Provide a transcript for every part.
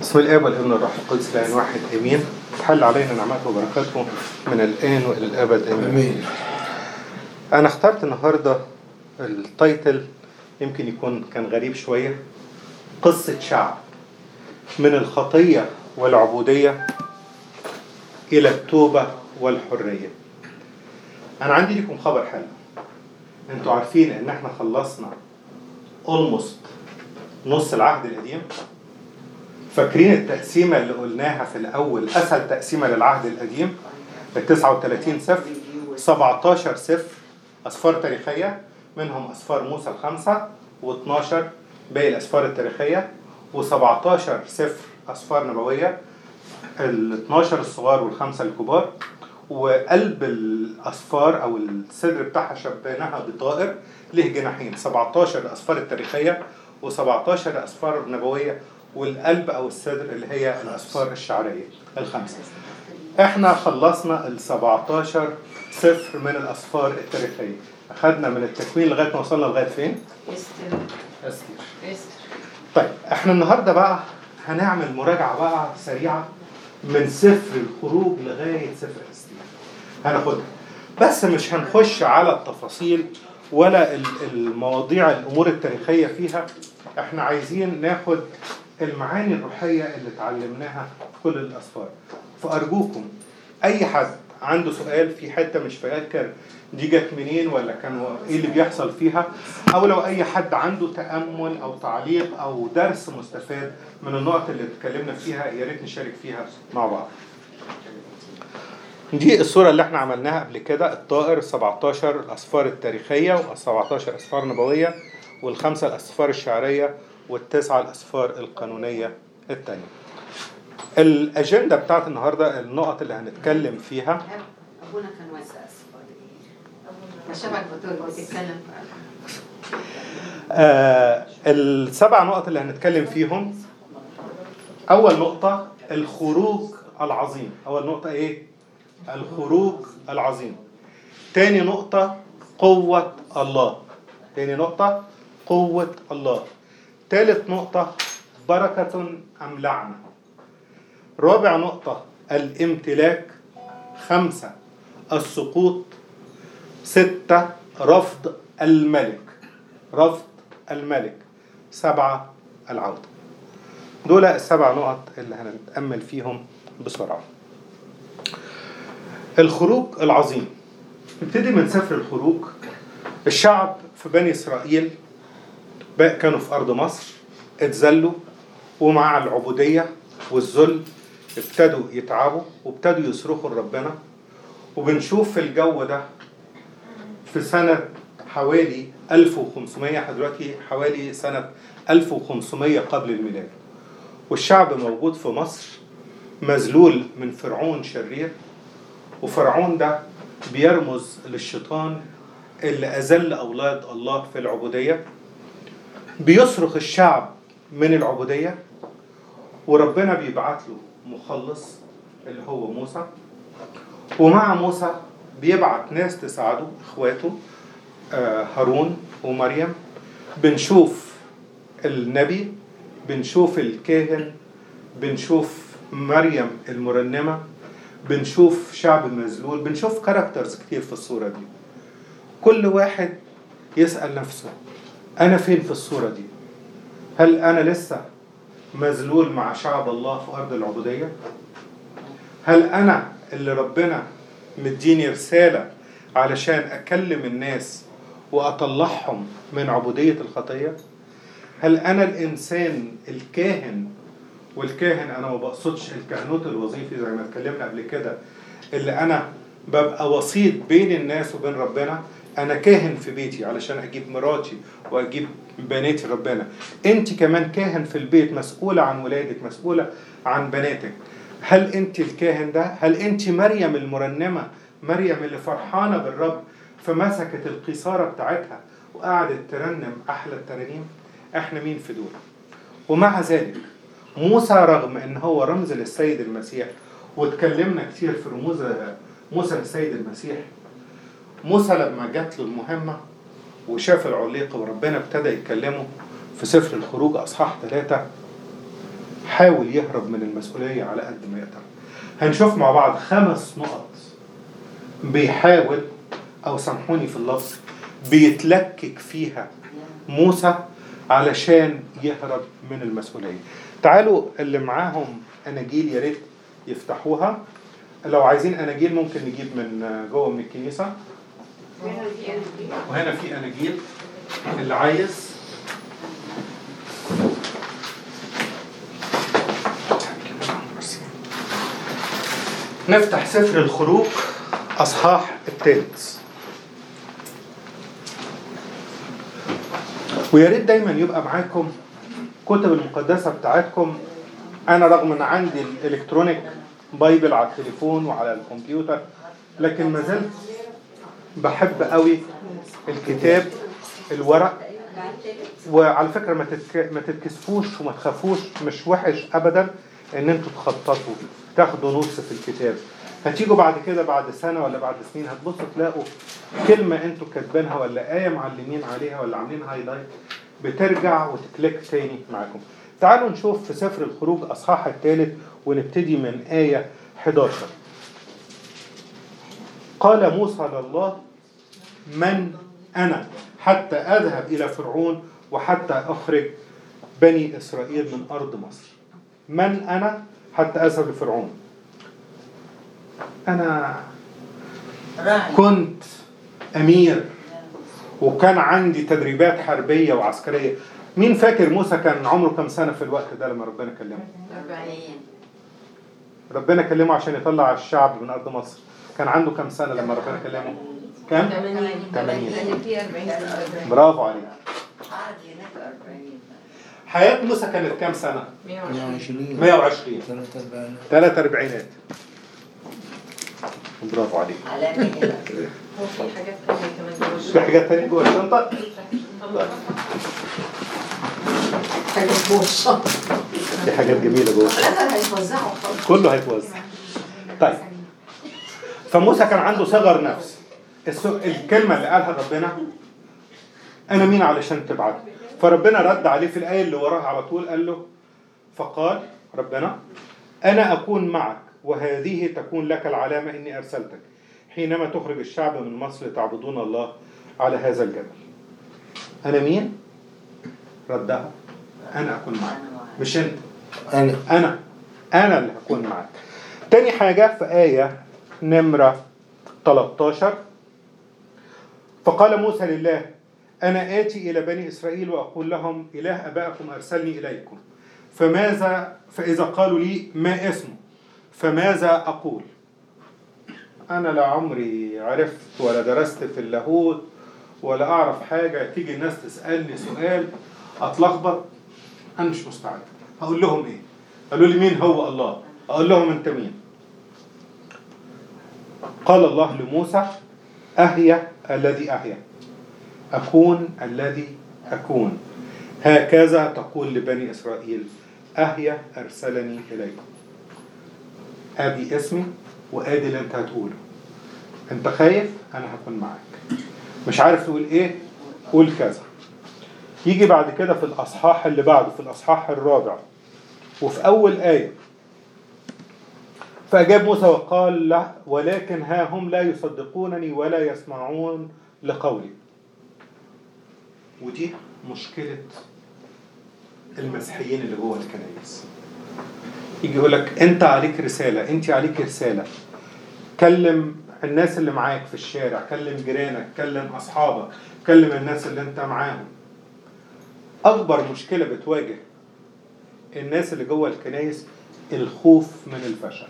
بسم الاب والابن والروح القدس الان واحد امين تحل علينا نعمته وبركاته من الان والى الابد امين, امين انا اخترت النهارده التايتل يمكن يكون كان غريب شويه قصه شعب من الخطيه والعبوديه الى التوبه والحريه انا عندي لكم خبر حلو انتوا عارفين ان احنا خلصنا اولموست نص العهد القديم فاكرين التقسيمة اللي قلناها في الأول أسهل تقسيمة للعهد القديم ال 39 سفر 17 سفر أسفار تاريخية منهم أسفار موسى الخمسة و12 باقي الأسفار التاريخية و17 سفر أسفار نبوية ال 12 الصغار والخمسة الكبار وقلب الأسفار أو الصدر بتاعها شبهناها بطائر له جناحين 17 الأسفار التاريخية و17 الأسفار النبوية والقلب او الصدر اللي هي الاسفار الشعريه الخمسه احنا خلصنا ال 17 صفر من الاسفار التاريخيه اخذنا من التكوين لغايه ما وصلنا لغايه فين استر استير استر طيب احنا النهارده بقى هنعمل مراجعه بقى سريعه من سفر الخروج لغايه سفر استير هناخدها بس مش هنخش على التفاصيل ولا ال- المواضيع الامور التاريخيه فيها احنا عايزين ناخد المعاني الروحيه اللي اتعلمناها في كل الاسفار فارجوكم اي حد عنده سؤال في حته مش فاكر دي جت منين ولا كان ايه اللي بيحصل فيها او لو اي حد عنده تامل او تعليق او درس مستفاد من النقط اللي اتكلمنا فيها يا ريت نشارك فيها مع بعض دي الصورة اللي احنا عملناها قبل كده الطائر 17 الأسفار التاريخية و17 أسفار نبوية والخمسة الأسفار الشعرية والتسعة الأسفار القانونية التانية الأجندة بتاعت النهاردة النقط اللي هنتكلم فيها ابونا كان واسع اصفر شبك بتقول بتتكلم آه السبع نقط اللي هنتكلم فيهم أول نقطة الخروج العظيم أول نقطة إيه؟ الخروج العظيم تاني نقطة قوة الله تاني نقطة قوة الله تالت نقطة بركة أم لعنة رابع نقطة الامتلاك خمسة السقوط ستة رفض الملك رفض الملك سبعة العودة دول السبع نقط اللي هنتأمل فيهم بسرعة الخروج العظيم نبتدي من سفر الخروج الشعب في بني إسرائيل بقى كانوا في أرض مصر اتذلوا ومع العبودية والذل ابتدوا يتعبوا وابتدوا يصرخوا لربنا وبنشوف في الجو ده في سنة حوالي 1500 احنا دلوقتي حوالي سنة 1500 قبل الميلاد والشعب موجود في مصر مذلول من فرعون شرير وفرعون ده بيرمز للشيطان اللي أذل أولاد الله في العبودية بيصرخ الشعب من العبودية وربنا بيبعت له مخلص اللي هو موسى ومع موسى بيبعت ناس تساعده اخواته آه، هارون ومريم بنشوف النبي بنشوف الكاهن بنشوف مريم المرنمة بنشوف شعب مذلول بنشوف كاركترز كتير في الصورة دي كل واحد يسأل نفسه أنا فين في الصورة دي هل أنا لسه مذلول مع شعب الله في أرض العبودية هل أنا اللي ربنا مديني رسالة علشان أكلم الناس وأطلعهم من عبودية الخطية هل أنا الإنسان الكاهن والكاهن أنا ما بقصدش الكهنوت الوظيفي زي ما اتكلمنا قبل كده اللي أنا ببقى وسيط بين الناس وبين ربنا أنا كاهن في بيتي علشان أجيب مراتي وأجيب بناتي ربنا أنت كمان كاهن في البيت مسؤولة عن ولادك مسؤولة عن بناتك هل أنت الكاهن ده هل أنت مريم المرنمة مريم اللي فرحانة بالرب فمسكت القيصارة بتاعتها وقعدت ترنم أحلى الترانيم احنا مين في دول ومع ذلك موسى رغم ان هو رمز للسيد المسيح واتكلمنا كتير في رموز موسى للسيد المسيح موسى لما جات له المهمة وشاف العليقة وربنا ابتدى يكلمه في سفر الخروج أصحاح ثلاثة حاول يهرب من المسؤولية على قد ما يقدر هنشوف مع بعض خمس نقط بيحاول أو سامحوني في اللفظ بيتلكك فيها موسى علشان يهرب من المسؤولية تعالوا اللي معاهم أناجيل يا ريت يفتحوها لو عايزين أناجيل ممكن نجيب من جوه من الكنيسة وهنا في أناجيل اللي عايز نفتح سفر الخروج أصحاح الثالث ويا ريت دايما يبقى معاكم كتب المقدسة بتاعتكم أنا رغم إن عندي الإلكترونيك بايبل على التليفون وعلى الكمبيوتر لكن ما زلت بحب قوي الكتاب الورق وعلى فكرة ما تتك... ما تتكسفوش وما تخافوش مش وحش أبدا إن أنتوا تخططوا تاخدوا نص في الكتاب هتيجوا بعد كده بعد سنة ولا بعد سنين هتبصوا تلاقوا كلمة انتوا كاتبينها ولا آية معلمين عليها ولا عاملين هايلايت بترجع وتكليك تاني معاكم تعالوا نشوف في سفر الخروج أصحاح الثالث ونبتدي من آية 11 قال موسى لله من أنا حتى أذهب إلى فرعون وحتى أخرج بني إسرائيل من أرض مصر من أنا حتى أذهب لفرعون أنا كنت أمير وكان عندي تدريبات حربية وعسكرية مين فاكر موسى كان عمره كم سنة في الوقت ده لما ربنا كلمه أربعين ربنا كلمه عشان يطلع الشعب من أرض مصر كان عنده كم سنة لما ربنا كلمه كم؟ 80 في أربعين برافو عليك عادي هناك أربعين حياة موسى كانت كم سنة؟ 120 120 ثلاث أربعين ثلاث أربعينات برافو عليك على مهلة هو في حاجات تانية كمان جوه في حاجات تانية جوه الشنطة؟ طيب حاجة جوه الشنطة في حاجات جميلة جوه لا هيتوزعوا خالص كله هيتوزع طيب فموسى كان عنده صغر نفس السو- الكلمة اللي قالها ربنا أنا مين علشان تبعت فربنا رد عليه في الآية اللي وراها على طول قال له فقال ربنا أنا أكون معك وهذه تكون لك العلامة إني أرسلتك حينما تخرج الشعب من مصر تعبدون الله على هذا الجبل أنا مين؟ ردها أنا أكون معك مش أنت أنا أنا أنا اللي هكون معاك تاني حاجة في آية نمرة 13 فقال موسى لله أنا آتي إلى بني إسرائيل وأقول لهم إله أبائكم أرسلني إليكم فماذا فإذا قالوا لي ما اسمه فماذا أقول أنا لا عمري عرفت ولا درست في اللاهوت ولا أعرف حاجة تيجي الناس تسألني سؤال أتلخبط أنا مش مستعد هقول لهم إيه قالوا لي مين هو الله أقول لهم أنت مين قال الله لموسى أهيا الذي أهيا أكون الذي أكون هكذا تقول لبني إسرائيل أهيا أرسلني إليكم أدي اسمي وأدي اللي أنت هتقوله أنت خايف أنا هكون معاك مش عارف تقول إيه قول كذا يجي بعد كده في الأصحاح اللي بعده في الأصحاح الرابع وفي أول آية فأجاب موسى وقال لا ولكن ها هم لا يصدقونني ولا يسمعون لقولي ودي مشكلة المسيحيين اللي جوه الكنائس يجي يقول لك انت عليك رسالة انت عليك رسالة كلم الناس اللي معاك في الشارع كلم جيرانك كلم اصحابك كلم الناس اللي انت معاهم اكبر مشكلة بتواجه الناس اللي جوه الكنائس الخوف من الفشل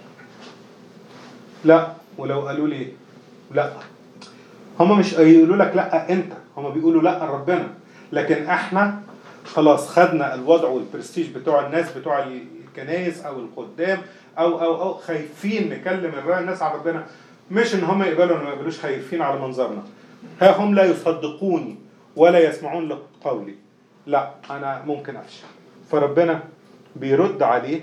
لا ولو قالوا لي لا هم مش يقولوا لك لا انت هم بيقولوا لا ربنا لكن احنا خلاص خدنا الوضع والبرستيج بتوع الناس بتوع الكنايس او الخدام او او او خايفين نكلم الرأي الناس على ربنا مش ان هم يقبلوا ولا ما يقبلوش خايفين على منظرنا ها هم لا يصدقوني ولا يسمعون لقولي لا انا ممكن افشل فربنا بيرد عليه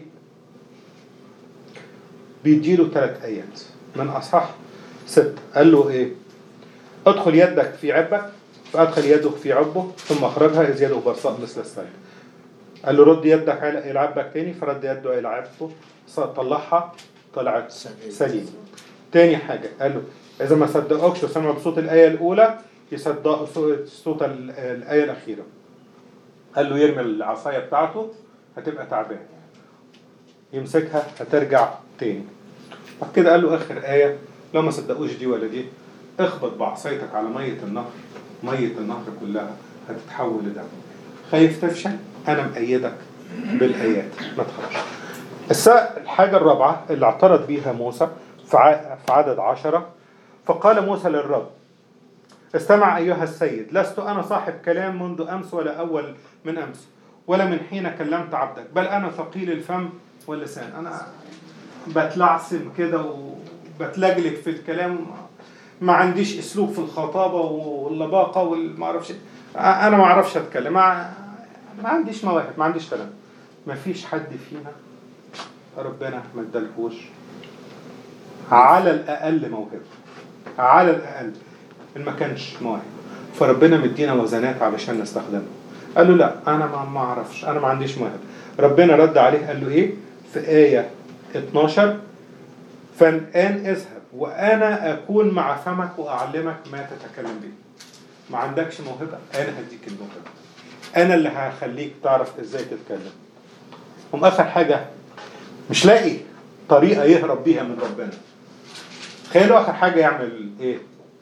بيديله ثلاث ايات من اصح ست قال له ايه ادخل يدك في عبك فادخل يده في عبه ثم اخرجها اذ يده برصاء مثل السيل قال له رد يدك على يلعبك تاني فرد يده يلعبه ص- طلعها طلعت سليم تاني حاجة قال له إذا ما صدقوكش وسمعوا بصوت الآية الأولى يصدقوا صوت- صوت ال- الآية الأخيرة قال له يرمي العصاية بتاعته هتبقى تعبان يمسكها هترجع تاني بعد كده قال له آخر آية لو ما صدقوش دي ولا دي اخبط بعصايتك على مية النهر مية النهر كلها هتتحول لدم خايف تفشل أنا مأيدك بالآيات ما تخافش السا- الحاجة الرابعة اللي اعترض بيها موسى في ع- في عدد عشرة فقال موسى للرب استمع أيها السيد لست أنا صاحب كلام منذ أمس ولا أول من أمس ولا من حين كلمت عبدك بل أنا ثقيل الفم واللسان أنا بتلعثم كده وبتلجلج في الكلام ما عنديش اسلوب في الخطابه واللباقه والما اعرفش انا ما اعرفش اتكلم ما, ما عنديش مواهب ما عنديش كلام ما فيش حد فينا ربنا ما ادالهوش على الاقل موهبه على الاقل اللي ما كانش مواهب فربنا مدينا وزنات علشان نستخدمها قال له لا انا ما ما اعرفش انا ما عنديش مواهب ربنا رد عليه قال له ايه في ايه 12 فالآن اذهب وأنا أكون مع فمك وأعلمك ما تتكلم به ما عندكش موهبة أنا هديك الموهبة أنا اللي هخليك تعرف إزاي تتكلم هم آخر حاجة مش لاقي طريقة يهرب بيها من ربنا تخيلوا آخر حاجة يعمل إيه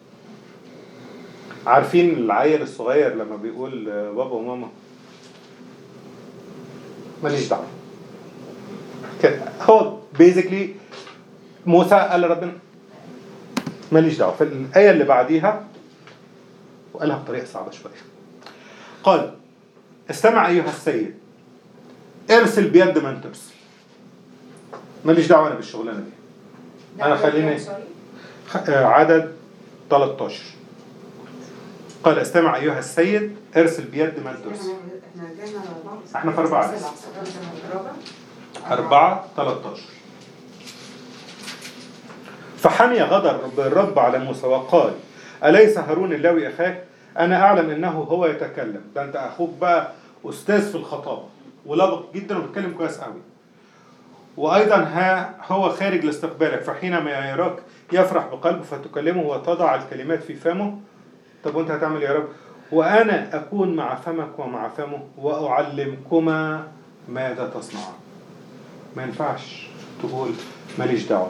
عارفين العيل الصغير لما بيقول بابا وماما ماليش دعوة كده هو بيزيكلي موسى قال لربنا ماليش دعوه في الايه اللي بعديها وقالها بطريقه صعبه شويه قال استمع ايها السيد ارسل بيد من ترسل ماليش دعوه انا بالشغلانه دي أنا خليني- خ- آه، عدد 13 قال استمع ايها السيد ارسل بيد من ترسل احنا رجعنا لأربعة احنا في أربعة لسه. الرابع 4 13 فحمي غضب الرب على موسى وقال أليس هارون اللاوي أخاك أنا أعلم أنه هو يتكلم ده أنت أخوك بقى أستاذ في الخطابة ولبق جدا وبيتكلم كويس قوي وأيضا ها هو خارج لاستقبالك فحينما يراك يفرح بقلبه فتكلمه وتضع الكلمات في فمه طب وأنت هتعمل يا رب وأنا أكون مع فمك ومع فمه وأعلمكما ماذا تصنعان ما ينفعش تقول ماليش دعوه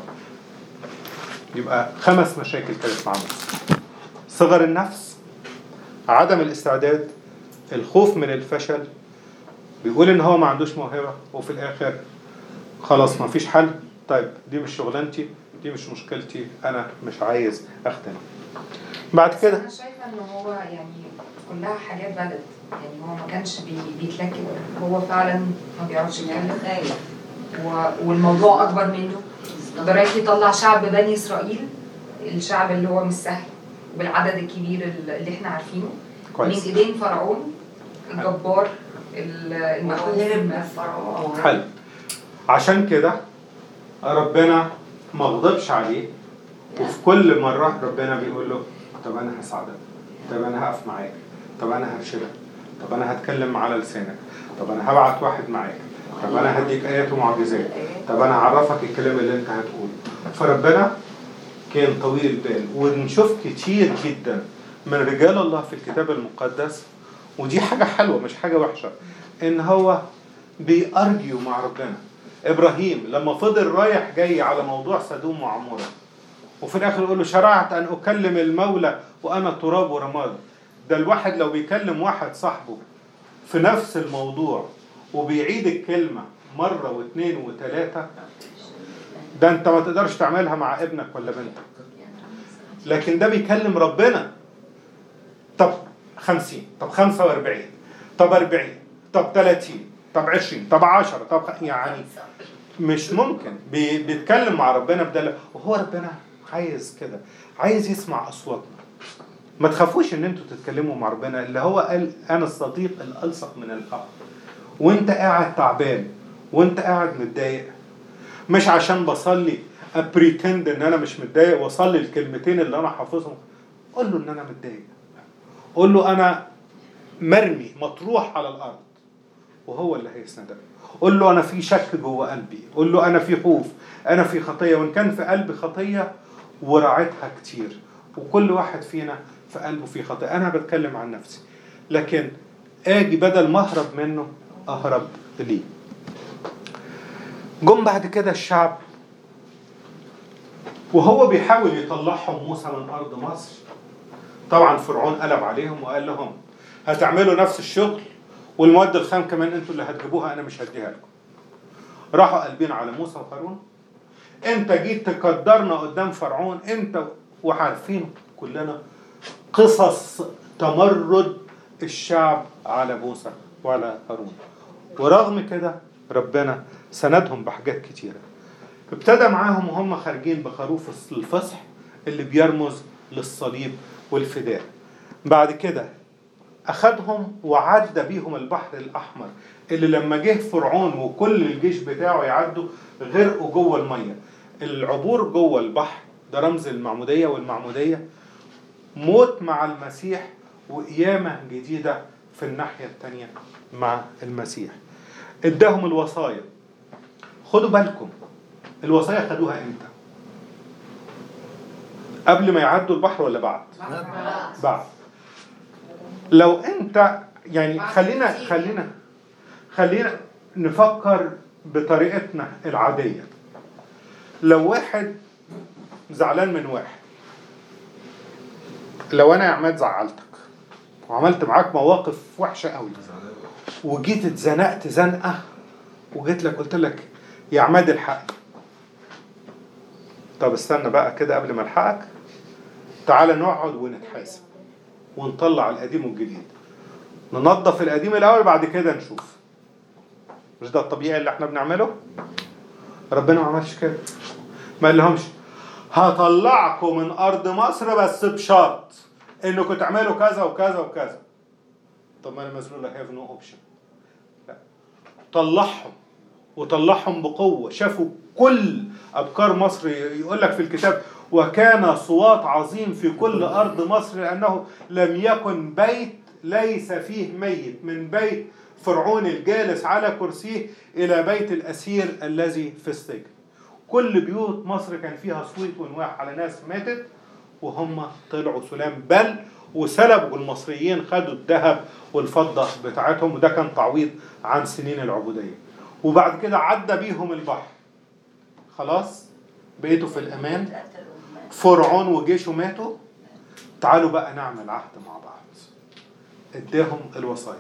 يبقى خمس مشاكل كانت مع موسى صغر النفس عدم الاستعداد الخوف من الفشل بيقول ان هو ما عندوش موهبه وفي الاخر خلاص ما فيش حل طيب دي مش شغلانتي دي مش مشكلتي انا مش عايز اخدم بعد كده انا شايفه ان هو يعني كلها حاجات بلد يعني هو ما كانش بي بيتلكك هو فعلا ما بيعرفش يتكلم خايف و- والموضوع اكبر منه ده رايح يطلع شعب بني اسرائيل الشعب اللي هو مش سهل بالعدد الكبير اللي احنا عارفينه من كويس ايدين فرعون الجبار ال- المخوف هرب من فرعون حلو عشان كده ربنا ما غضبش عليه وفي كل مرة ربنا بيقول له طب أنا هساعدك طب أنا هقف معاك طب أنا هرشدك طب أنا هتكلم على لسانك طب أنا هبعت واحد معاك طب أنا هديك آيات ومعجزات طب أنا هعرفك الكلام اللي أنت هتقوله فربنا كان طويل البال ونشوف كتير جدا من رجال الله في الكتاب المقدس ودي حاجة حلوة مش حاجة وحشة إن هو بيأرجيو مع ربنا إبراهيم لما فضل رايح جاي على موضوع سدوم وعمورة وفي الآخر يقول له شرعت أن أكلم المولى وأنا تراب ورماد ده الواحد لو بيكلم واحد صاحبه في نفس الموضوع وبيعيد الكلمة مرة واثنين وثلاثة ده انت ما تقدرش تعملها مع ابنك ولا بنتك لكن ده بيكلم ربنا طب خمسين طب خمسة واربعين طب اربعين طب تلاتين طب عشرين طب عشرة طب خ- يعني مش ممكن بي بيتكلم مع ربنا بدل وهو ربنا عايز كده عايز يسمع اصواتنا ما تخافوش ان انتوا تتكلموا مع ربنا اللي هو قال انا الصديق الالصق من الاخ وانت قاعد تعبان وانت قاعد متضايق مش عشان بصلي ابريتند ان انا مش متضايق واصلي الكلمتين اللي انا حافظهم قول له ان انا متضايق قول له انا مرمي مطروح على الارض وهو اللي هيسندك قول له انا في شك جوه قلبي قول له انا في خوف انا في خطيه وان كان في قلبي خطيه وراعيتها كتير وكل واحد فينا في قلبه في خطيه انا بتكلم عن نفسي لكن اجي بدل ما اهرب منه اهرب ليه جم بعد كده الشعب وهو بيحاول يطلعهم موسى من ارض مصر طبعا فرعون قلب عليهم وقال لهم هتعملوا نفس الشغل والمواد الخام كمان انتوا اللي هتجيبوها انا مش هديها لكم راحوا قلبين على موسى وهارون انت جيت تقدرنا قدام فرعون انت وعارفين كلنا قصص تمرد الشعب على موسى وعلى هارون ورغم كده ربنا سندهم بحاجات كتيرة ابتدى معاهم وهم خارجين بخروف الفصح اللي بيرمز للصليب والفداء بعد كده أخدهم وعدى بيهم البحر الأحمر اللي لما جه فرعون وكل الجيش بتاعه يعدوا غرقوا جوه المية العبور جوه البحر ده رمز المعمودية والمعمودية موت مع المسيح وقيامة جديدة في الناحية التانية مع المسيح اداهم الوصايا خدوا بالكم الوصايا خدوها امتى قبل ما يعدوا البحر ولا بعد بعد لو انت يعني خلينا خلينا خلينا نفكر بطريقتنا العادية لو واحد زعلان من واحد لو انا يا عماد زعلتك وعملت معاك مواقف وحشة قوي وجيت اتزنقت زنقة وجيت لك قلت لك يا عماد الحقني طب استنى بقى كده قبل ما الحقك تعالى نقعد ونتحاسب ونطلع القديم والجديد ننظف القديم الاول بعد كده نشوف مش ده الطبيعي اللي احنا بنعمله ربنا ما عملش كده ما قالهمش هطلعكم من ارض مصر بس بشرط انكم تعملوا كذا وكذا وكذا طب ما انا مسؤول هاف نو اوبشن لا طلعهم وطلعهم بقوه شافوا كل ابكار مصر يقول لك في الكتاب وكان صوات عظيم في كل ارض مصر لانه لم يكن بيت ليس فيه ميت من بيت فرعون الجالس على كرسيه الى بيت الاسير الذي في السجن كل بيوت مصر كان فيها صويت ونواح على ناس ماتت وهم طلعوا سلام بل وسلبوا المصريين خدوا الذهب والفضة بتاعتهم وده كان تعويض عن سنين العبودية وبعد كده عدى بيهم البحر خلاص بقيتوا في الأمان فرعون وجيشه ماتوا تعالوا بقى نعمل عهد مع بعض اداهم الوصايا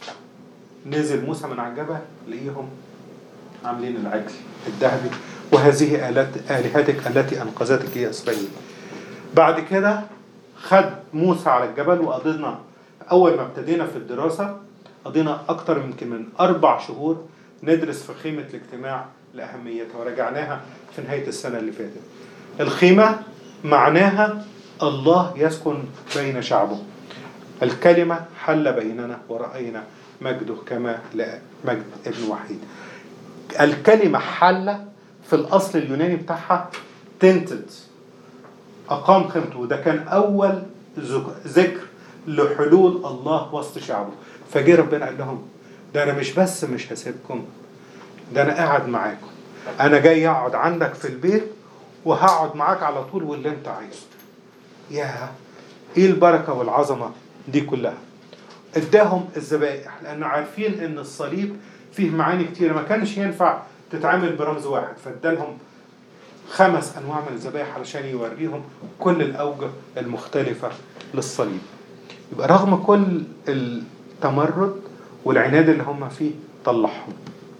نزل موسى من على الجبل لقيهم عاملين العجل الذهبي وهذه آلات آلهتك التي أنقذتك يا إسرائيل بعد كده خد موسى على الجبل وقضينا أول ما ابتدينا في الدراسة قضينا أكتر يمكن من أربع شهور ندرس في خيمة الاجتماع لأهميتها ورجعناها في نهاية السنة اللي فاتت الخيمة معناها الله يسكن بين شعبه الكلمة حل بيننا ورأينا مجده كما لا مجد ابن وحيد الكلمة حل في الأصل اليوناني بتاعها تنتد أقام خيمته وده كان أول ذكر لحلول الله وسط شعبه فجه ربنا قال لهم ده أنا مش بس مش هسيبكم ده أنا قاعد معاكم أنا جاي أقعد عندك في البيت وهقعد معاك على طول واللي أنت عايزه يا إيه البركة والعظمة دي كلها اداهم الذبائح لأنه عارفين إن الصليب فيه معاني كتيرة ما كانش ينفع تتعامل برمز واحد فادالهم خمس انواع من الذبائح علشان يوريهم كل الاوجه المختلفه للصليب يبقى رغم كل التمرد والعناد اللي هم فيه طلعهم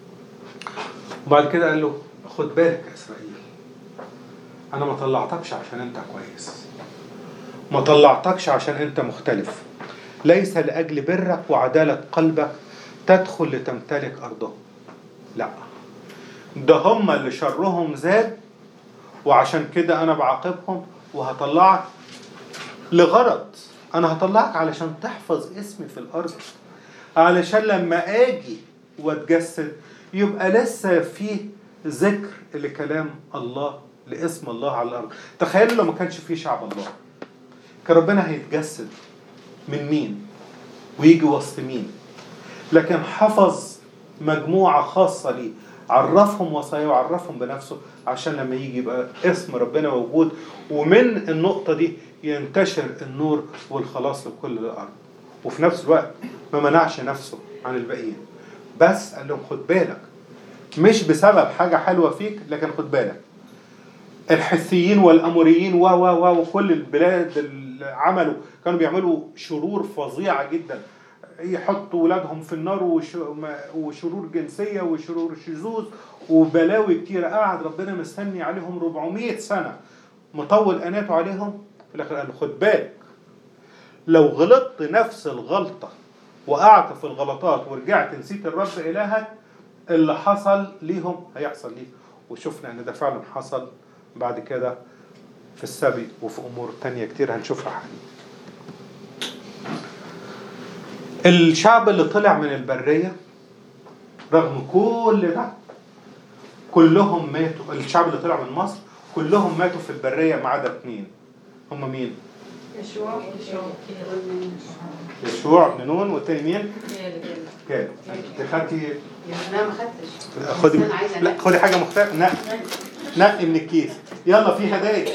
وبعد كده قال له خد بالك يا اسرائيل انا ما طلعتكش عشان انت كويس ما طلعتكش عشان انت مختلف ليس لاجل برك وعداله قلبك تدخل لتمتلك ارضهم لا ده هم اللي شرهم زاد وعشان كده انا بعاقبهم وهطلعك لغرض انا هطلعك علشان تحفظ اسمي في الارض علشان لما اجي واتجسد يبقى لسه فيه ذكر لكلام الله لاسم الله على الارض تخيلوا لو ما كانش فيه شعب الله كان ربنا هيتجسد من مين ويجي وسط مين لكن حفظ مجموعة خاصة ليه عرفهم وصايا وعرفهم بنفسه عشان لما يجي يبقى اسم ربنا موجود ومن النقطة دي ينتشر النور والخلاص لكل الأرض وفي نفس الوقت ما منعش نفسه عن الباقيين بس قال لهم خد بالك مش بسبب حاجة حلوة فيك لكن خد بالك الحثيين والاموريين و و و وكل البلاد اللي عملوا كانوا بيعملوا شرور فظيعه جدا يحطوا ولادهم في النار وش- ما- وشرور جنسيه وشرور شذوذ وبلاوي كتيره قعد ربنا مستني عليهم 400 سنه مطول اناته عليهم في الاخر قال له خد بالك لو غلطت نفس الغلطه وقعت في الغلطات ورجعت نسيت الرب الهك اللي حصل ليهم هيحصل ليك وشفنا ان ده فعلا حصل بعد كده في السبي وفي امور تانية كتير هنشوفها حاليا الشعب اللي طلع من البرية رغم كل ده كلهم ماتوا الشعب اللي طلع من مصر كلهم ماتوا في البرية ما عدا اتنين هم مين؟ يشوع يشوع بن نون والتاني مين؟ كالب انت خدتي لا ما خدتش خدي بس أنا عايزة لا أنقي. خدي حاجة مختلفة نقي نقي من الكيس يلا في هدايا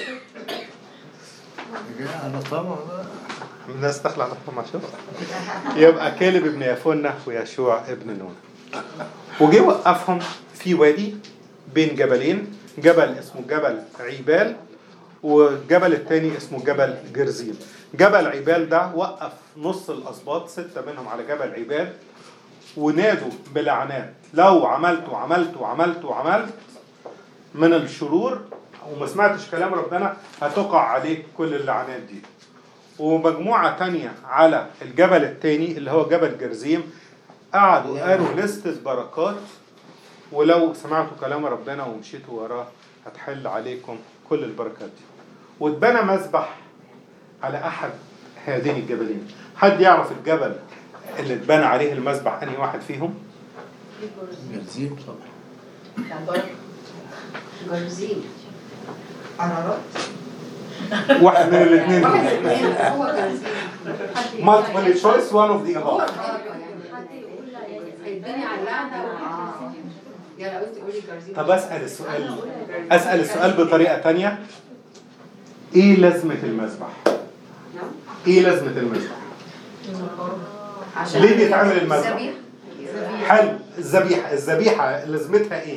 انا طبعا بقى الناس داخله على مع شوف يبقى كالب ابن يفنة ويشوع ابن نون وجه وقفهم في وادي بين جبلين جبل اسمه جبل عيبال والجبل التاني اسمه جبل جرزيم جبل عيبال ده وقف نص الاسباط ستة منهم على جبل عيبال ونادوا بلعنات لو عملت وعملت وعملت وعملت من الشرور وما سمعتش كلام ربنا هتقع عليك كل اللعنات دي ومجموعة تانية على الجبل التاني اللي هو جبل جرزيم قعدوا قالوا لستة بركات ولو سمعتوا كلام ربنا ومشيتوا وراه هتحل عليكم كل البركات دي واتبنى مذبح على أحد هذين الجبلين حد يعرف الجبل اللي اتبنى عليه المذبح أنهي واحد فيهم؟ جرزيم طبعا جرزين قرارات واحد من الاثنين دول هو جرزين multiple choice one of the هو above الدنيا على اللعنة يلا قلت قولي جرزين طب أسأل السؤال أسأل السؤال بطريقة تانية إيه لازمة المذبح؟ نعم. إيه لازمة المذبح؟ عشان ليه بيتعمل المذبح؟ الذبيح؟ حلو الذبيحة الذبيحة لازمتها إيه؟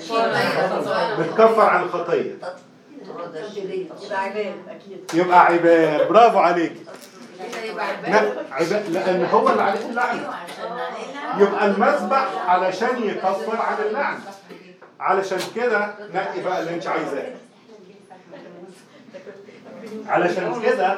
بتكفر عن الخطية يبقى عباد برافو عليك كده يبقى لا عباد عباد لأن هو اللي عليه اللعنة يبقى المذبح علشان يكفر عن اللعنة علشان كده نقي بقى اللي انت عايزاه علشان كده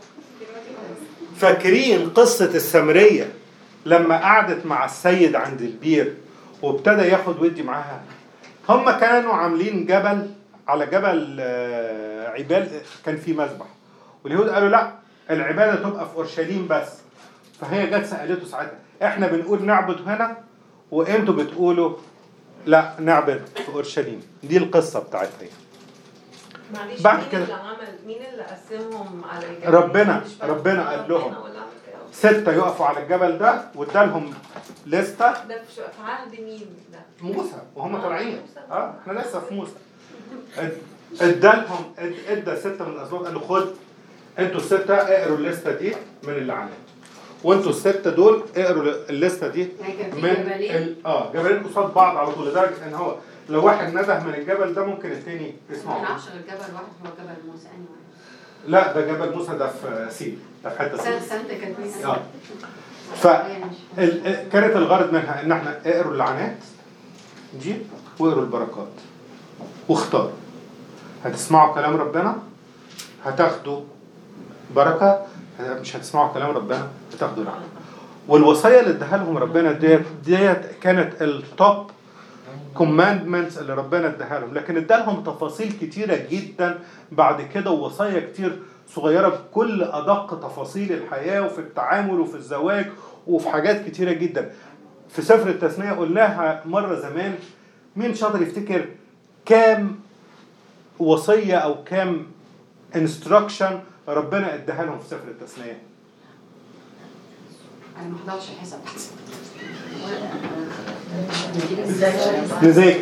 فاكرين قصة السامرية لما قعدت مع السيد عند البير وابتدى ياخد ودي معاها هم كانوا عاملين جبل على جبل آه، عبال كان فيه مذبح واليهود قالوا لا العبادة تبقى في أورشليم بس فهي جت سألته ساعتها احنا بنقول نعبد هنا وانتوا بتقولوا لا نعبد في أورشليم دي القصة بتاعتها يعني. معلش بعد مين كده. اللي عمل مين اللي قسمهم على الجبل؟ ربنا- مش فاهمة. ربنا قال لهم. ربنا ولا عمل كده؟ ستة يقفوا على الجبل ده وادالهم لستة ده في شو- في عهد مين ده؟ موسى وهم طالعين اه احنا لسه في موسى اد- ادالهم اد- ادى ستة من الاسباب قال له خد انتوا الستة اقروا الليستة دي من اللعنات وانتوا الستة دول اقروا الليستة دي يعني كان في من جبلين ال... اه جبلين قصاد بعض على طول لدرجة ان هو لو واحد نده من الجبل ده ممكن التاني ما يسمعه نعرفش غير جبل واحد هو جبل موسى انهي واحد لا ده جبل موسى ده في سين ده في حتة سنة سين سنة كانت مين؟ اه ف ال- ال- كانت الغرض منها ان احنا اقروا اللعنات دي واقروا البركات واختاروا هتسمعوا كلام ربنا هتاخدوا بركة مش هتسمعوا كلام ربنا هتاخدوا لعنة والوصايا اللي اداها لهم ربنا ديت ديت كانت التوب كوماندمنتس اللي ربنا اداها لهم لكن ادالهم تفاصيل كتيرة جدا بعد كده ووصايا كتير صغيرة بكل أدق تفاصيل الحياة وفي التعامل وفي الزواج وفي حاجات كتيرة جدا في سفر التثنية قلناها مرة زمان مين شاطر يفتكر كام وصية أو كام انستراكشن ربنا اداها لهم في سفر التثنية انا ما حضرتش الحساب نذاكر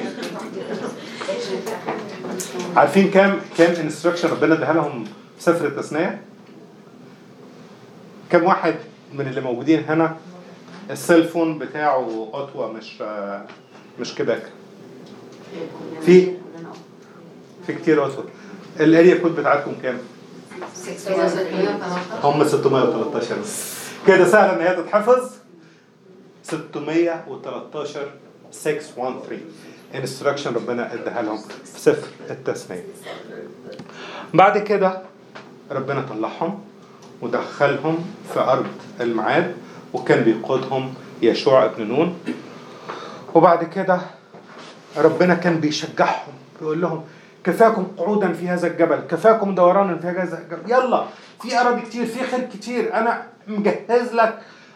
عارفين كام كام انستراكشن ربنا اداها لهم في سفر التثنيه؟ كام واحد من اللي موجودين هنا السيل فون بتاعه اوتوا مش آه، مش كيباك في في كتير اوتوا الاريا كود بتاعتكم كام؟ هم 613 بس كده سهل ان هي تتحفظ 613 613 انستراكشن ربنا اداها لهم في سفر التثنيه بعد كده ربنا طلعهم ودخلهم في ارض الميعاد وكان بيقودهم يشوع ابن نون وبعد كده ربنا كان بيشجعهم بيقول لهم كفاكم قعودا في هذا الجبل كفاكم دورانا في هذا الجبل يلا في اراضي كتير في خير كتير انا مجهز لك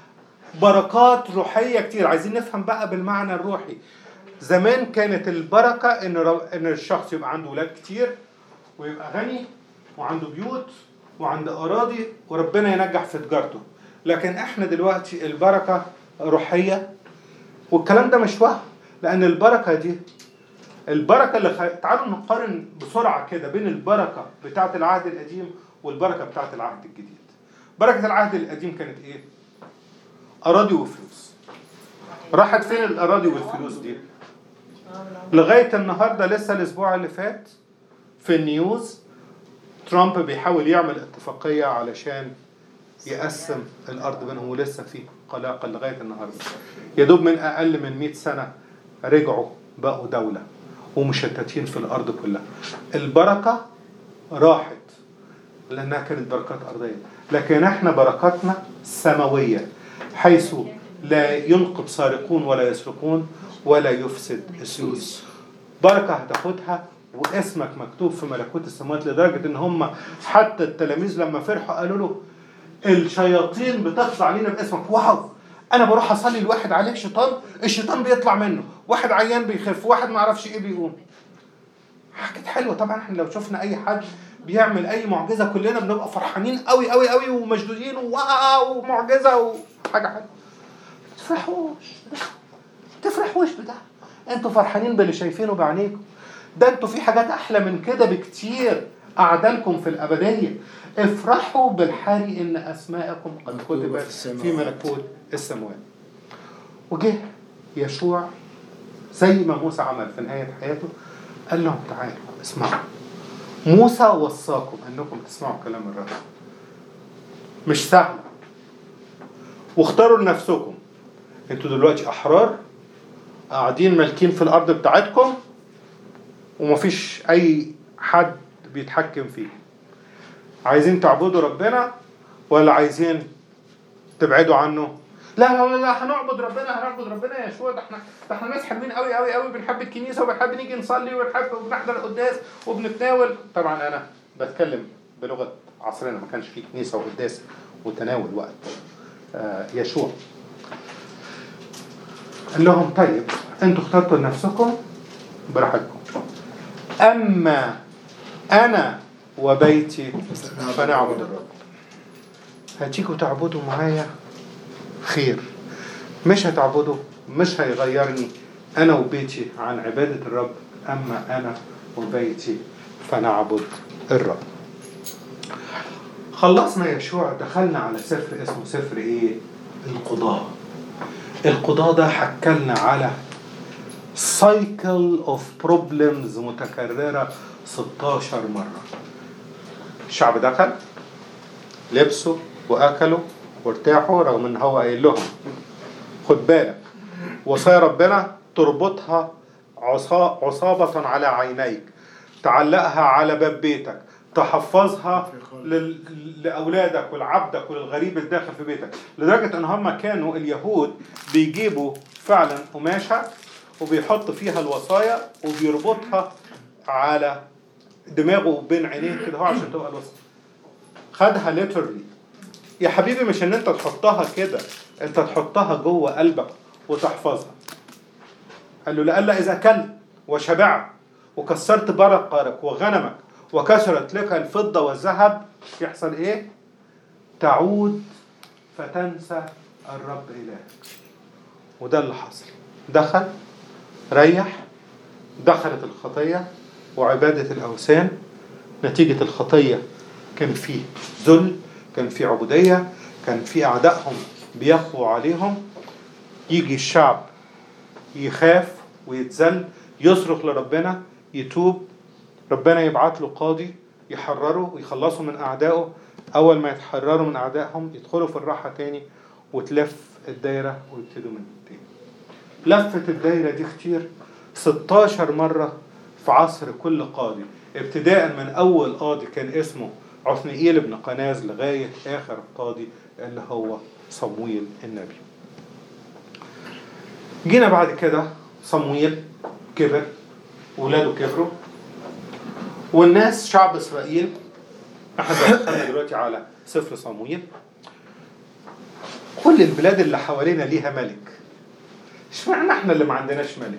بركات روحيه كتير عايزين نفهم بقى بالمعنى الروحي زمان كانت البركه ان رو- ان الشخص يبقى عنده ولاد كتير ويبقى غني وعنده بيوت وعنده اراضي وربنا ينجح في تجارته لكن احنا دلوقتي البركه روحيه والكلام ده مش وهم لان البركه دي البركه اللي خ... تعالوا نقارن بسرعه كده بين البركه بتاعه العهد القديم والبركه بتاعه العهد الجديد بركه العهد القديم كانت ايه اراضي وفلوس راحت فين الاراضي والفلوس دي لغايه النهارده لسه الاسبوع اللي فات في النيوز ترامب بيحاول يعمل اتفاقيه علشان يقسم الارض بينهم ولسه في قلاقل لغايه النهارده يا دوب من اقل من 100 سنه رجعوا بقوا دوله ومشتتين في الارض كلها البركه راحت لانها كانت بركات ارضيه لكن احنا بركاتنا سماويه حيث لا ينقض سارقون ولا يسرقون ولا يفسد السوس بركه هتاخدها واسمك مكتوب في ملكوت السماوات لدرجه ان هم حتى التلاميذ لما فرحوا قالوا له الشياطين بتطلع علينا باسمك واو انا بروح اصلي لواحد عليه شيطان الشيطان بيطلع منه واحد عيان بيخف واحد ما اعرفش ايه بيقوم حاجات حلوه طبعا احنا لو شفنا اي حد بيعمل اي معجزه كلنا بنبقى فرحانين قوي قوي قوي ومشدودين واو ومعجزه وحاجه حلوه ما تفرحوش بده ما تفرحوش بده انتوا فرحانين باللي شايفينه بعينيكم ده انتوا في حاجات احلى من كده بكتير اعدالكم في الابديه افرحوا بالحري ان اسماءكم قد مكتوبة كتبت في السماوات. في ملكوت السماوات وجه يشوع زي ما موسى عمل في نهايه حياته قال لهم تعالوا اسمعوا موسى وصاكم انكم تسمعوا كلام الرب مش سهل واختاروا لنفسكم انتوا دلوقتي احرار قاعدين مالكين في الارض بتاعتكم ومفيش اي حد بيتحكم فيه عايزين تعبدوا ربنا ولا عايزين تبعدوا عنه لا لا لا, لا هنعبد ربنا هنعبد ربنا يا شو ده احنا ده احنا ناس حلوين قوي قوي قوي بنحب الكنيسه وبنحب نيجي نصلي وبنحب وبنحضر القداس وبنتناول طبعا انا بتكلم بلغه عصرنا ما كانش في كنيسه وقداس وتناول وقت آه يشوع قال لهم طيب انتوا اخترتوا لنفسكم براحتكم اما انا وبيتي فنعبد الرب هتيجوا تعبدوا معايا خير مش هتعبدوا مش هيغيرني انا وبيتي عن عبادة الرب اما انا وبيتي فنعبد الرب خلصنا يشوع دخلنا على سفر اسمه سفر ايه القضاء القضاء ده حكلنا على cycle of problems متكررة 16 مرة الشعب دخل لبسوا واكلوا وارتاحوا رغم ان هو قايل لهم خد بالك وصايا ربنا تربطها عصا عصابة على عينيك تعلقها على باب بيتك تحفظها لل- لأولادك ولعبدك وللغريب الداخل في بيتك لدرجة ان هم كانوا اليهود بيجيبوا فعلا قماشة وبيحط فيها الوصايا وبيربطها على دماغه بين عينيه كده هو عشان تبقى الوصايا خدها ليترلي يا حبيبي مش ان انت تحطها كده انت تحطها جوه قلبك وتحفظها قال له لألا إذا أكلت وشبعت وكسرت برقرك وغنمك وكسرت لك الفضة والذهب يحصل إيه؟ تعود فتنسى الرب إلهك وده اللي حصل دخل ريح دخلت الخطية وعبادة الأوثان نتيجة الخطية كان في ذل كان في عبودية كان في أعدائهم بيقووا عليهم يجي الشعب يخاف ويتذل يصرخ لربنا يتوب ربنا يبعت له قاضي يحرره ويخلصه من أعدائه أول ما يتحرروا من أعدائهم يدخلوا في الراحة تاني وتلف الدايرة ويبتدوا من تاني لفت الدايرة دي كتير 16 مرة في عصر كل قاضي ابتداء من أول قاضي كان اسمه عثنئيل بن قناز لغاية آخر قاضي اللي هو صمويل النبي جينا بعد كده صمويل كبر ولاده كبروا والناس شعب إسرائيل احنا دخلنا دلوقتي على سفر صمويل كل البلاد اللي حوالينا ليها ملك اشمعنى احنا اللي ما عندناش ملك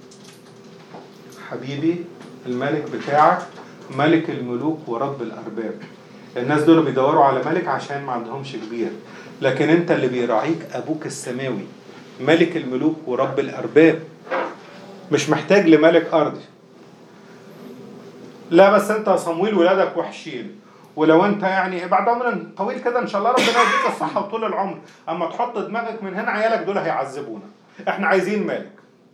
حبيبي الملك بتاعك ملك الملوك ورب الارباب الناس دول بيدوروا على ملك عشان ما عندهمش كبير لكن انت اللي بيراعيك ابوك السماوي ملك الملوك ورب الارباب مش محتاج لملك ارضي لا بس انت يا صمويل ولادك وحشين ولو انت يعني بعد عمر طويل كده ان شاء الله ربنا يديك الصحه وطول العمر اما تحط دماغك من هنا عيالك دول هيعذبونا احنا عايزين مالك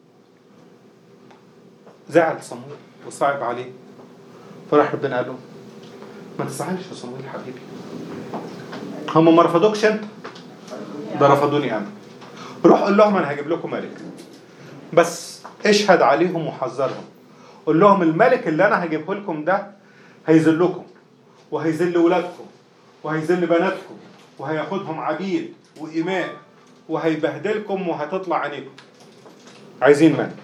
زعل صمويل وصعب عليه فراح ربنا قال له ما تزعلش يا صمويل حبيبي هم ما رفضوكش انت ده رفضوني انا روح قول لهم انا هجيب لكم ملك بس اشهد عليهم وحذرهم قول لهم الملك اللي انا هجيبه لكم ده هيذلكم وهيذل ولادكم وهيذل بناتكم وهياخدهم عبيد وإماء وهيبهدلكم وهتطلع عينيكم عايزين ملك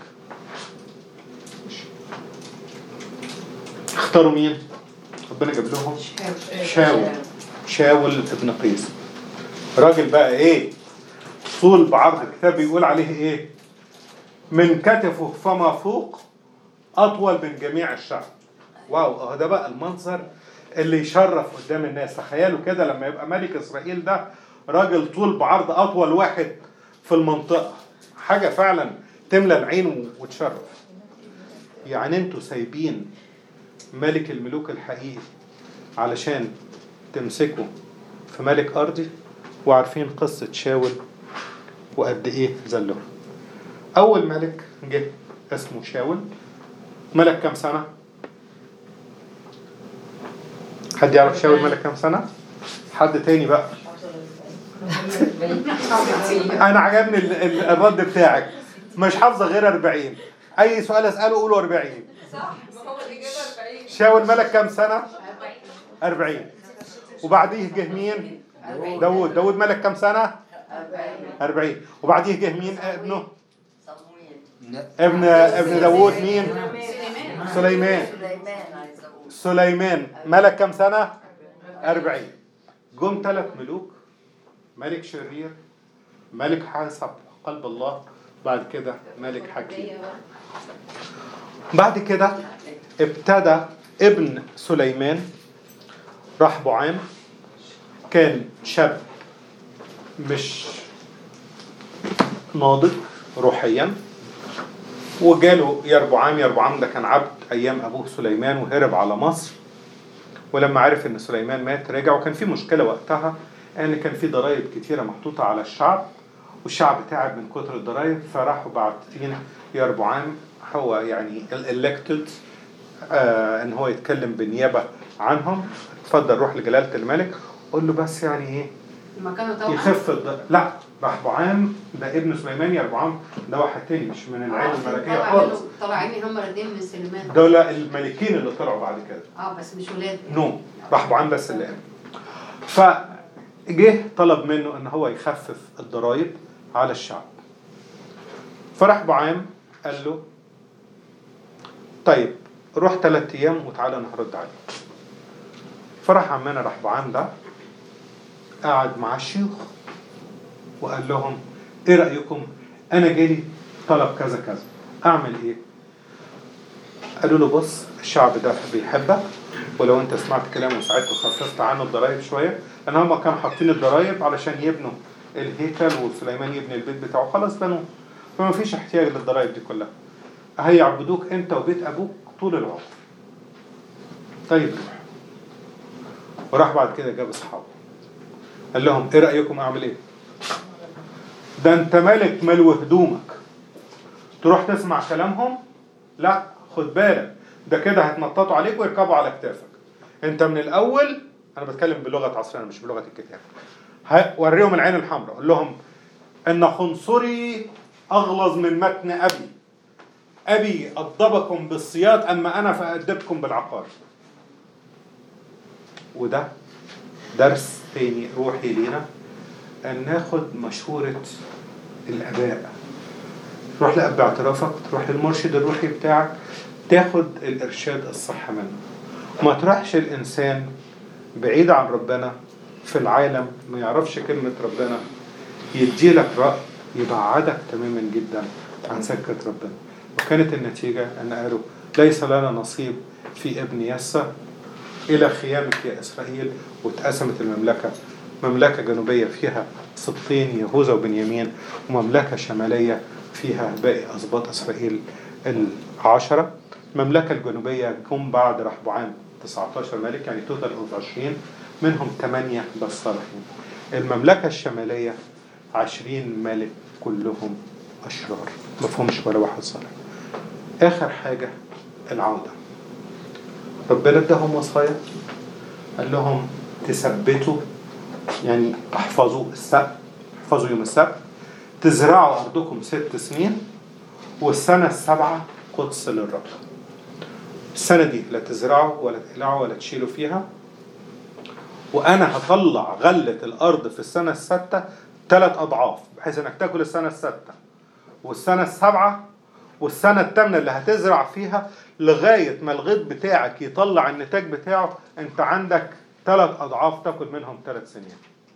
اختاروا مين؟ ربنا جاب لهم شاول شاول ابن قيس راجل بقى ايه طول بعرض الكتاب بيقول عليه ايه من كتفه فما فوق اطول من جميع الشعب واو اه ده بقى المنظر اللي يشرف قدام الناس تخيلوا كده لما يبقى ملك اسرائيل ده راجل طول بعرض اطول واحد في المنطقه حاجه فعلا تملى العين وتشرف يعني انتوا سايبين ملك الملوك الحقيقي علشان تمسكوا في ملك ارضي وعارفين قصه شاول وقد ايه ذلهم اول ملك جه اسمه شاول ملك كام سنه حد يعرف شاول ملك كام سنه حد تاني بقى انا عجبني ال- ال- الرد بتاعك مش حافظه غير 40 اي سؤال اساله قولوا 40 صح ما هو الإجابة 40 شاول ملك كام سنه 40 وبعديه جه مين داود داود ملك كام سنه 40 وبعديه جه مين ابنه لا ابن ابن داود مين سليمان سليمان سليمان عايز اقول سليمان ملك كام سنة؟ أربعين جم ثلاث ملوك ملك شرير ملك حسب قلب الله بعد كده ملك حكيم بعد كده ابتدى ابن سليمان رحبعام كان شاب مش ناضج روحيا وجاله يربعام يربعام ده كان عبد ايام ابوه سليمان وهرب على مصر ولما عرف ان سليمان مات رجع وكان في مشكله وقتها ان كان في ضرائب كتيره محطوطه على الشعب والشعب تعب من كتر الضرائب فراحوا باعتين يربعام هو يعني الالكتد آه ان هو يتكلم بالنيابه عنهم اتفضل روح لجلاله الملك قول له بس يعني ايه لما كانوا توأم يخف الض... لا رحبعام ده ابن سليمان يربعام ده واحد تاني مش من العيله الملكيه طلع خالص منه- طالعين هم الاثنين من سليمان دول الملكين اللي طلعوا بعد كده اه بس مش ولاد نو رحبعام بس اللي قام فجه طلب منه ان هو يخفف الضرائب على الشعب فرحبعام قال له طيب روح ثلاث ايام وتعالى انا هرد عليك فراح عمنا رحبعام ده قعد مع الشيوخ وقال لهم ايه رايكم انا جالي طلب كذا كذا اعمل ايه قالوا له بص الشعب ده بيحبك ولو انت سمعت كلامه وساعتها خففت عنه الضرايب شويه لان هم كانوا حاطين الضرايب علشان يبنوا الهيكل وسليمان يبني البيت بتاعه خلاص بنوه فما فيش احتياج للضرايب دي كلها هيعبدوك انت وبيت ابوك طول العمر طيب روح وراح بعد كده جاب اصحابه قال لهم ايه رايكم اعمل ايه ده انت ملك ملو هدومك تروح تسمع كلامهم لا خد بالك ده كده هيتنططوا عليك ويركبوا على كتافك انت من الاول انا بتكلم بلغه عصرنا مش بلغه الكتاب ه- وريهم العين الحمراء قول لهم ان خنصري اغلظ من متن ابي ابي ادبكم بالصياد اما انا فادبكم بالعقار وده درس تاني روحي لينا ان ناخد مشورة الاباء تروح لاب باعترافك تروح للمرشد الروحي بتاعك تاخد الارشاد الصح منه ما تروحش الانسان بعيد عن ربنا في العالم ما يعرفش كلمة ربنا يديلك رأي يبعدك تماما جدا عن سكة ربنا وكانت النتيجة أن قالوا ليس لنا نصيب في ابن يسى إلى خيامك يا إسرائيل واتقسمت المملكة مملكة جنوبية فيها سبطين يهوذا وبنيامين ومملكة شمالية فيها باقي أسباط إسرائيل العشرة المملكة الجنوبية جم بعد رحبعام 19 ملك يعني توتال اوف 20 منهم 8 بس صالحين المملكة الشمالية 20 ملك كلهم أشرار ما فيهمش ولا واحد صالح آخر حاجة العودة ربنا اداهم وصايا قال لهم تثبتوا يعني احفظوا السبت احفظوا يوم السبت تزرعوا أرضكم ست سنين والسنة السابعة قدس للرب السنة دي لا تزرعوا ولا تقلعوا ولا تشيلوا فيها وأنا هطلع غلة الأرض في السنة الستة ثلاث أضعاف بحيث إنك تاكل السنة الستة والسنة السابعة والسنة الثامنة اللي هتزرع فيها لغاية ما الغيط بتاعك يطلع النتاج بتاعه أنت عندك ثلاث أضعاف تاكل منهم ثلاث سنين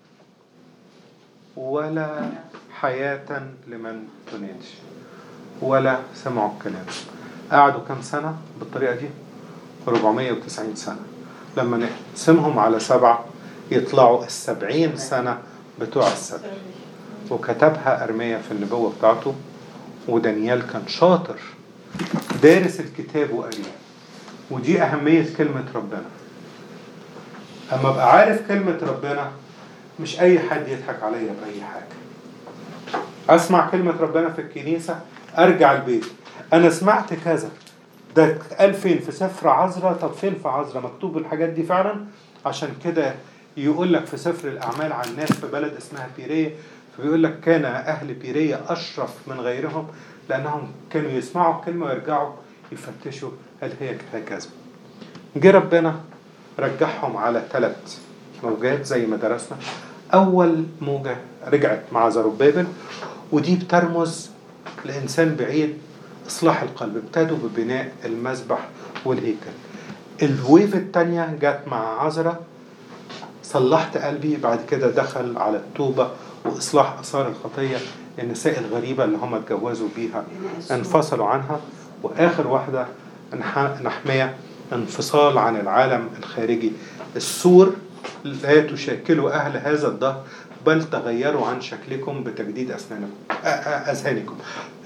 ولا حياة لمن تنادي ولا سمعوا الكلام قعدوا كم سنة بالطريقة دي 490 سنة لما نقسمهم على سبعة يطلعوا السبعين سنة بتوع السبع وكتبها أرميا في النبوة بتاعته ودانيال كان شاطر دارس الكتاب وقريه ودي أهمية كلمة ربنا أما أبقى عارف كلمة ربنا مش أي حد يضحك عليا بأي حاجة أسمع كلمة ربنا في الكنيسة أرجع البيت أنا سمعت كذا ده قال فين في سفر عذراء طب فين في عذراء مكتوب الحاجات دي فعلا عشان كده يقول لك في سفر الأعمال عن ناس في بلد اسمها بيرية فبيقول لك كان أهل بيرية أشرف من غيرهم لأنهم كانوا يسمعوا الكلمة ويرجعوا يفتشوا هل هي هكذا جه ربنا رجعهم على ثلاث موجات زي ما درسنا أول موجة رجعت مع زربابل ودي بترمز لإنسان بعيد إصلاح القلب ابتدوا ببناء المذبح والهيكل الويف التانية جت مع عذرا صلحت قلبي بعد كده دخل على التوبة وإصلاح آثار الخطية النساء الغريبة اللي هم اتجوزوا بيها انفصلوا عنها وآخر واحدة نح- نحمية انفصال عن العالم الخارجي السور لا تشكلوا أهل هذا الدهر بل تغيروا عن شكلكم بتجديد أسنانكم أ- أ- أذهانكم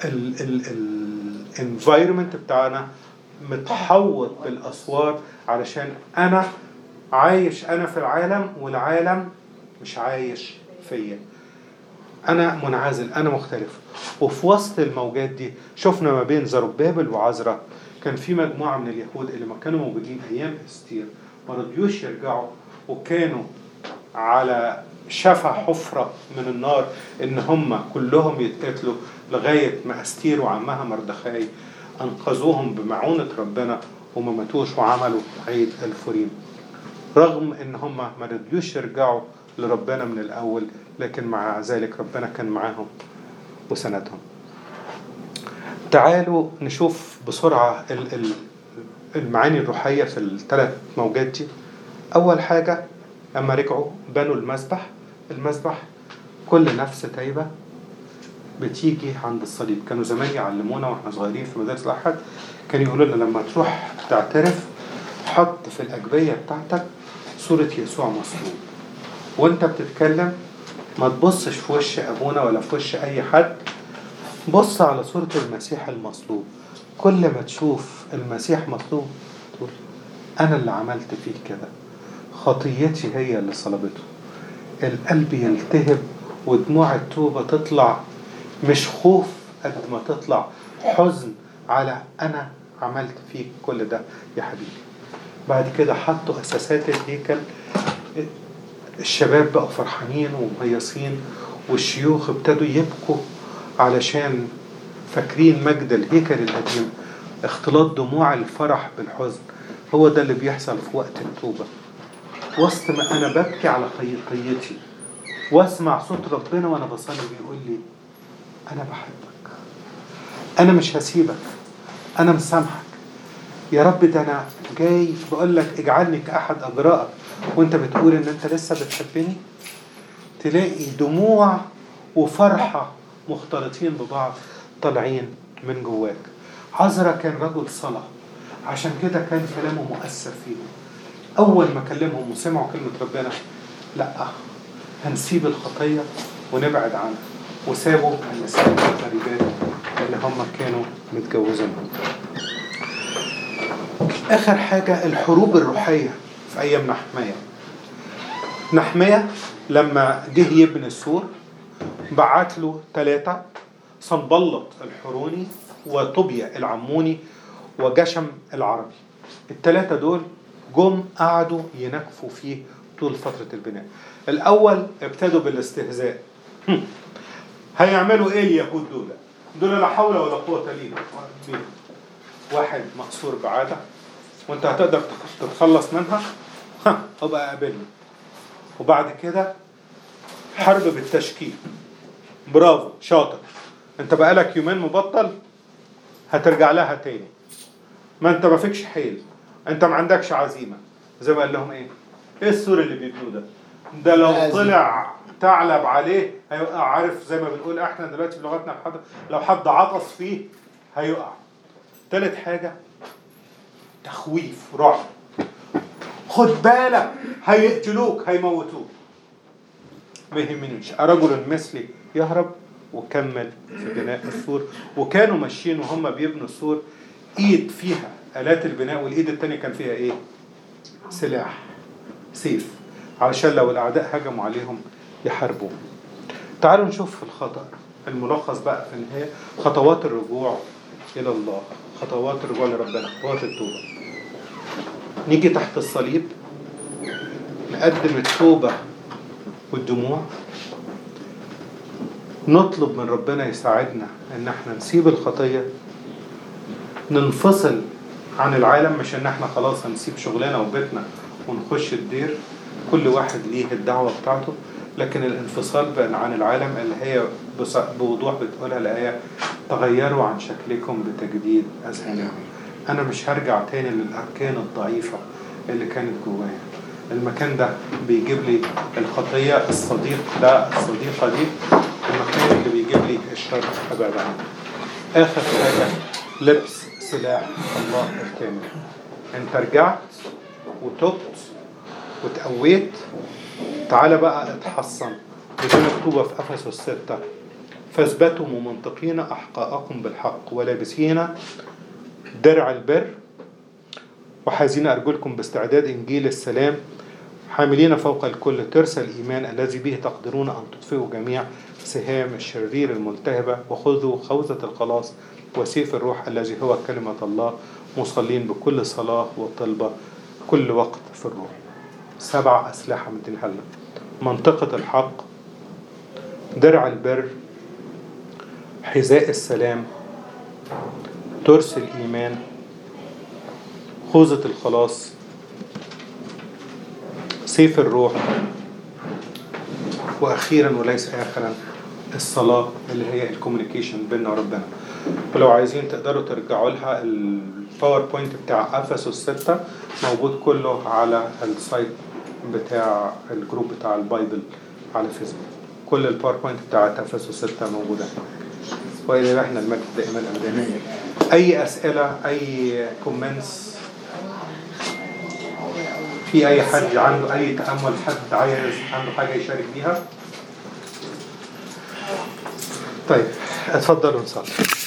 الانفايرمنت بتاعنا متحوط بالأسوار علشان أنا عايش أنا في العالم والعالم مش عايش فيا أنا منعزل أنا مختلف وفي وسط الموجات دي شفنا ما بين زربابل وعزرا كان في مجموعة من اليهود اللي ما كانوا موجودين أيام استير ما رضيوش يرجعوا وكانوا على شفا حفرة من النار إن هم كلهم يتقتلوا لغاية ما أستير وعمها مردخاي أنقذوهم بمعونة ربنا وما ماتوش وعملوا عيد الفوريم رغم ان هم ما رضيوش يرجعوا لربنا من الاول لكن مع ذلك ربنا كان معاهم وسندهم تعالوا نشوف بسرعة ال- ال- المعاني الروحية في الثلاث موجات دي أول حاجة لما رجعوا بنوا المسبح المسبح كل نفس تايبة بتيجي عند الصليب كانوا زمان يعلمونا واحنا صغيرين في مدارس الأحد كانوا يقولوا لنا لما تروح تعترف حط في الأجبية بتاعتك صورة يسوع مصلوب وانت بتتكلم ما تبصش في وش أبونا ولا في وش أي حد بص على صورة المسيح المصلوب كل ما تشوف المسيح مطلوب تقول أنا اللي عملت فيه كده خطيتي هي اللي صلبته القلب يلتهب ودموع التوبة تطلع مش خوف قد ما تطلع حزن على أنا عملت فيك كل ده يا حبيبي بعد كده حطوا أساسات الهيكل الشباب بقوا فرحانين ومهيصين والشيوخ ابتدوا يبكوا علشان فاكرين مجد الهيكل القديم اختلاط دموع الفرح بالحزن هو ده اللي بيحصل في وقت التوبة وسط ما أنا ببكي على خطيتي واسمع صوت ربنا وأنا بصلي بيقول لي أنا بحبك أنا مش هسيبك أنا مسامحك يا رب ده أنا جاي بقول لك اجعلني كأحد أجرائك وأنت بتقول إن أنت لسه بتحبني تلاقي دموع وفرحة مختلطين ببعض طالعين من جواك عذرا كان رجل صلاة عشان كده كان كلامه مؤثر فيهم أول ما كلمهم وسمعوا كلمة ربنا لأ هنسيب الخطية ونبعد عنها وسابوا النساء الغريبات اللي هم كانوا متجوزينهم آخر حاجة الحروب الروحية في أيام نحمية نحمية لما جه يبني السور بعت له ثلاثة صنبلط الحروني وطوبيا العموني وجشم العربي الثلاثة دول جم قعدوا ينكفوا فيه طول فترة البناء الأول ابتدوا بالاستهزاء هم. هيعملوا ايه اليهود دول دول لا حول ولا قوة ليهم بيهم. واحد مقصور بعادة وانت هتقدر تتخلص منها ها ابقى قابلني وبعد كده حرب بالتشكيل برافو شاطر انت بقالك يومين مبطل هترجع لها تاني ما انت ما فيكش حيل انت ما عندكش عزيمة زي ما قال لهم ايه ايه السور اللي بيبنوه ده ده لو لازم. طلع ثعلب عليه هيبقى عارف زي ما بنقول احنا دلوقتي في لغتنا حد لو حد عطس فيه هيقع تالت حاجة تخويف رعب خد بالك هيقتلوك هيموتوك ما يهمنيش رجل مثلي يهرب وكمل في بناء السور وكانوا ماشيين وهم بيبنوا السور ايد فيها آلات البناء والايد التانية كان فيها ايه سلاح سيف علشان لو الاعداء هجموا عليهم يحاربوهم تعالوا نشوف في الخطأ الملخص بقى في النهاية خطوات الرجوع إلى الله خطوات الرجوع لربنا خطوات التوبة نيجي تحت الصليب نقدم التوبة والدموع نطلب من ربنا يساعدنا ان احنا نسيب الخطية ننفصل عن العالم مش ان احنا خلاص هنسيب شغلنا وبيتنا ونخش الدير كل واحد ليه الدعوة بتاعته لكن الانفصال بقى عن العالم اللي هي بص- بوضوح بتقولها الآية تغيروا عن شكلكم بتجديد أذهانكم أنا مش هرجع تاني للأركان الضعيفة اللي كانت جوايا المكان ده بيجيب لي الخطية الصديق ده الصديقة دي المكان اللي بيجيب لي الشر أبعد عنه آخر حاجة لبس سلاح الله الكامل أنت رجعت وتبت وتقويت تعالى بقى اتحصن بدون مكتوبة في أفسس الستة فاثبتوا ممنطقين أحقاءكم بالحق ولابسين درع البر وحازين أرجلكم باستعداد إنجيل السلام حاملين فوق الكل ترس الإيمان الذي به تقدرون أن تطفئوا جميع سهام الشرير الملتهبة وخذوا خوذة الخلاص وسيف الروح الذي هو كلمة الله مصلين بكل صلاة وطلبة كل وقت في الروح سبع أسلحة من تنهلة منطقة الحق درع البر حذاء السلام ترس الإيمان خوذة الخلاص سيف الروح وأخيرا وليس آخرا الصلاة اللي هي الكوميونيكيشن بيننا وربنا ولو عايزين تقدروا ترجعوا لها الباوربوينت بتاع افسس 6 موجود كله على السايت بتاع الجروب بتاع البايبل على فيسبوك كل الباوربوينت بتاعت افسس 6 موجوده والى احنا المجد دائما ابدا اي اسئله اي كومنتس في اي حد عنده اي تامل حد عايز عنده حاجه يشارك بيها طيب اتفضلوا نصلي